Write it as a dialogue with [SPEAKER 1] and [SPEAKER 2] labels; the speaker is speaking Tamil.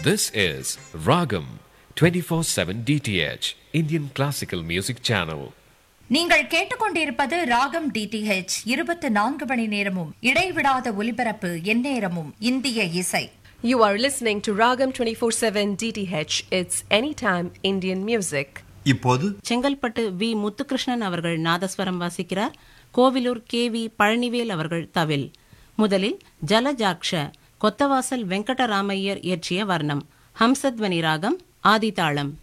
[SPEAKER 1] This is Ragam 24/7 DTH Indian Classical Music Channel.
[SPEAKER 2] நீங்கள் கேட்டுக்கொண்டிருப்பது ராகம் டிடிஹெச் இருபத்தி நான்கு மணி நேரமும் இடைவிடாத ஒலிபரப்பு எந்நேரமும் இந்திய இசை
[SPEAKER 3] You are listening to Ragam 24/7 DTH. It's anytime Indian music.
[SPEAKER 4] இப்போது
[SPEAKER 5] செங்கல்பட்டு வி முத்துகிருஷ்ணன் அவர்கள் நாதஸ்வரம் வாசிக்கிறார் கோவிலூர் கே வி பழனிவேல் அவர்கள் தவில் முதலில் ஜலஜாக்ஷ கொத்தவாசல் வெங்கடராமையர் இயற்றிய வர்ணம் ஹம்சத்வனி ராகம் ஆதிதாளம்